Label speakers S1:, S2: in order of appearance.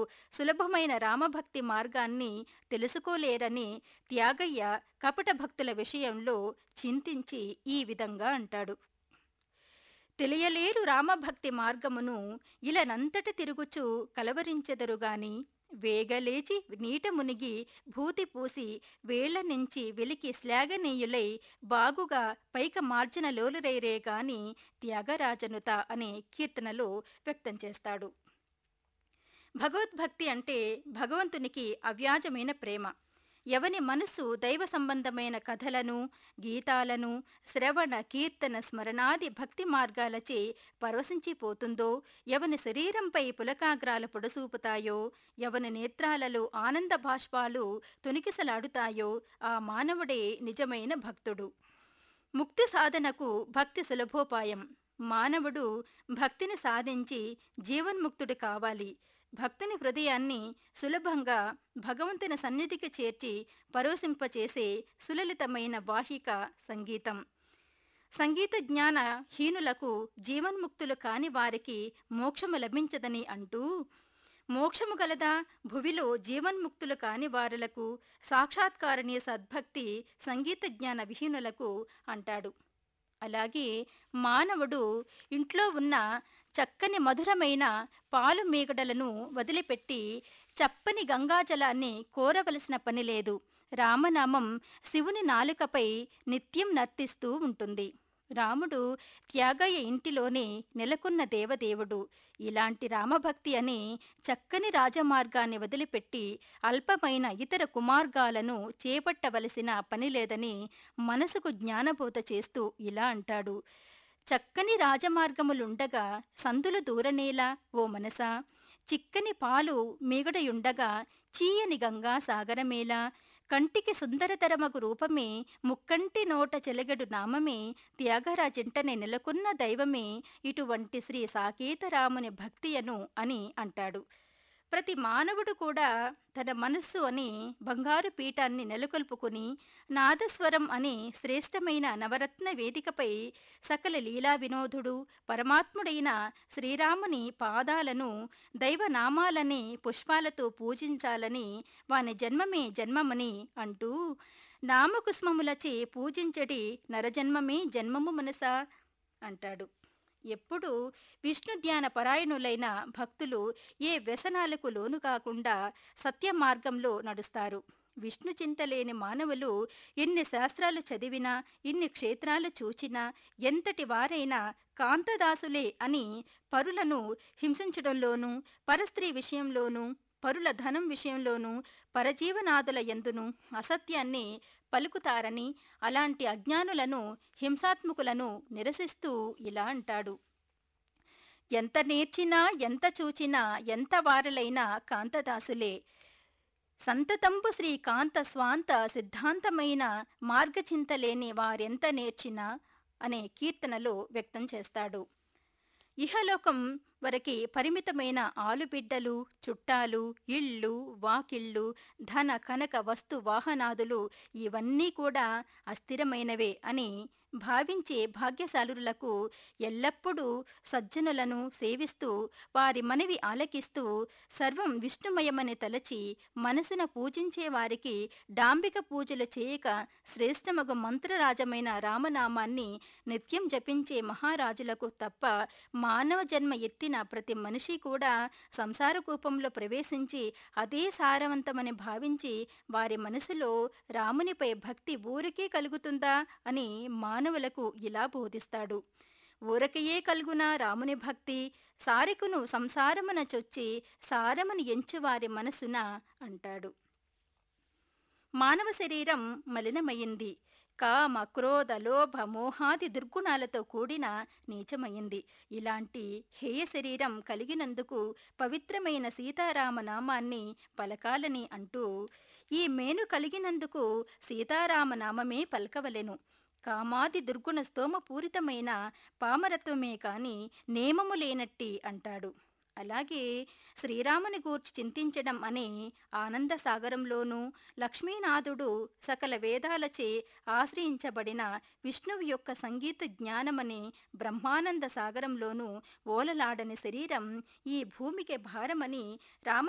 S1: సులభమైన రామభక్తి మార్గాన్ని తెలుసుకోలేరని త్యాగయ్య కపట భక్తుల విషయంలో చింతించి ఈ విధంగా అంటాడు తెలియలేరు రామభక్తి మార్గమును ఇలనంతట తిరుగుచు కలవరించెదరుగాని వేగలేచి నీట మునిగి భూతి పూసి వేళ్ల నుంచి వెలికి శ్లాఘనీయులై బాగుగా పైక మార్జన లోలురైరే గాని త్యాగరాజనుత అనే కీర్తనలో వ్యక్తం చేస్తాడు భగవద్భక్తి అంటే భగవంతునికి అవ్యాజమైన ప్రేమ ఎవని మనసు దైవ సంబంధమైన కథలను గీతాలను శ్రవణ కీర్తన స్మరణాది భక్తి మార్గాలచే పరవశించిపోతుందో ఎవని శరీరంపై పులకాగ్రాలు పొడసూపుతాయో ఎవని నేత్రాలలో ఆనంద బాష్పాలు తొనికిసలాడుతాయో ఆ మానవుడే నిజమైన భక్తుడు ముక్తి సాధనకు భక్తి సులభోపాయం మానవుడు భక్తిని సాధించి జీవన్ముక్తుడు కావాలి భక్తుని హృదయాన్ని సులభంగా భగవంతుని సన్నిధికి చేర్చి పరోసింపచేసే సులలితమైన వాహిక సంగీతం సంగీత జ్ఞాన హీనులకు జీవన్ముక్తులు కాని వారికి మోక్షము లభించదని అంటూ మోక్షము గలదా భువిలో జీవన్ముక్తులు కాని వారులకు సాక్షాత్కారణీయ సద్భక్తి సంగీత జ్ఞాన విహీనులకు అంటాడు అలాగే మానవుడు ఇంట్లో ఉన్న చక్కని మధురమైన పాలు మీగడలను వదిలిపెట్టి చప్పని గంగాజలాన్ని కోరవలసిన పని లేదు రామనామం శివుని నాలుకపై నిత్యం నర్తిస్తూ ఉంటుంది రాముడు త్యాగయ్య ఇంటిలోనే నెలకొన్న దేవదేవుడు ఇలాంటి రామభక్తి అని చక్కని రాజమార్గాన్ని వదిలిపెట్టి అల్పమైన ఇతర కుమార్గాలను చేపట్టవలసిన పని లేదని మనసుకు జ్ఞానబోధ చేస్తూ ఇలా అంటాడు చక్కని రాజమార్గములుండగా సందులు దూరనేలా ఓ మనసా చిక్కని పాలు మిగడయుండగా చీయని గంగా సాగరమేలా కంటికి సుందరతరమగు రూపమే ముక్కంటి నోట చెలగడు నామమే త్యాగరాజంటనే నెలకొన్న దైవమే ఇటువంటి శ్రీ సాకేతరాముని భక్తియను అని అంటాడు ప్రతి మానవుడు కూడా తన మనస్సు అని బంగారు పీఠాన్ని నెలకొల్పుకుని నాదస్వరం అనే శ్రేష్టమైన నవరత్న వేదికపై సకల లీలా వినోదుడు పరమాత్ముడైన శ్రీరాముని పాదాలను దైవనామాలని పుష్పాలతో పూజించాలని వాని జన్మమే జన్మమని అంటూ నామకుస్మములచే పూజించడి నరజన్మమే జన్మము మనసా అంటాడు ఎప్పుడు విష్ణు ధ్యాన పరాయణులైన భక్తులు ఏ వ్యసనాలకు లోను కాకుండా సత్య మార్గంలో నడుస్తారు విష్ణు చింతలేని మానవులు ఎన్ని శాస్త్రాలు చదివినా ఎన్ని క్షేత్రాలు చూచినా ఎంతటి వారైనా కాంతదాసులే అని పరులను హింసించడంలోనూ పరస్త్రీ విషయంలోనూ పరుల ధనం విషయంలోనూ పరజీవనాదుల ఎందును అసత్యాన్ని పలుకుతారని అలాంటి అజ్ఞానులను హింసాత్మకులను నిరసిస్తూ ఇలా అంటాడు ఎంత నేర్చినా ఎంత చూచినా ఎంత వారలైనా కాంతదాసులే సంతతంబు శ్రీ కాంత స్వాంత సిద్ధాంతమైన మార్గచింతలేని వారెంత నేర్చినా అనే కీర్తనలో వ్యక్తం చేస్తాడు ఇహలోకం వరకి పరిమితమైన ఆలుబిడ్డలు చుట్టాలు ఇళ్ళు వాకిళ్ళు ధన కనక వస్తు వాహనాదులు ఇవన్నీ కూడా అస్థిరమైనవే అని భావించే భాగ్యశాలులకు ఎల్లప్పుడూ సజ్జనులను సేవిస్తూ వారి మనవి ఆలకిస్తూ సర్వం విష్ణుమయమని తలచి మనసున పూజించే వారికి డాంబిక పూజలు చేయక శ్రేష్టమగు మంత్రరాజమైన రామనామాన్ని నిత్యం జపించే మహారాజులకు తప్ప మానవ జన్మ ఎత్తిన ప్రతి మనిషి కూడా సంసార కూపంలో ప్రవేశించి అదే సారవంతమని భావించి వారి మనసులో రామునిపై భక్తి ఊరికే కలుగుతుందా అని మానవులకు ఇలా బోధిస్తాడు ఊరకయే కలుగున రాముని భక్తి సారికును సంసారమున చొచ్చి సారమును ఎంచువారి మనసున అంటాడు మానవ శరీరం మలినమయ్యింది కామ క్రోధ లోభ మోహాది దుర్గుణాలతో కూడిన నీచమయ్యింది ఇలాంటి హేయ శరీరం కలిగినందుకు పవిత్రమైన సీతారామ నామాన్ని పలకాలని అంటూ ఈ మేను కలిగినందుకు సీతారామ నామమే పలకవలెను కామాది దుర్గుణ స్తోమ పూరితమైన పామరత్వమే కాని నేమము లేనట్టి అంటాడు అలాగే శ్రీరాముని గూర్చి చింతించడం అనే ఆనంద సాగరంలోనూ లక్ష్మీనాథుడు సకల వేదాలచే ఆశ్రయించబడిన విష్ణువు యొక్క సంగీత జ్ఞానమనే బ్రహ్మానంద సాగరంలోనూ ఓలలాడని శరీరం ఈ భూమికి భారమని రామ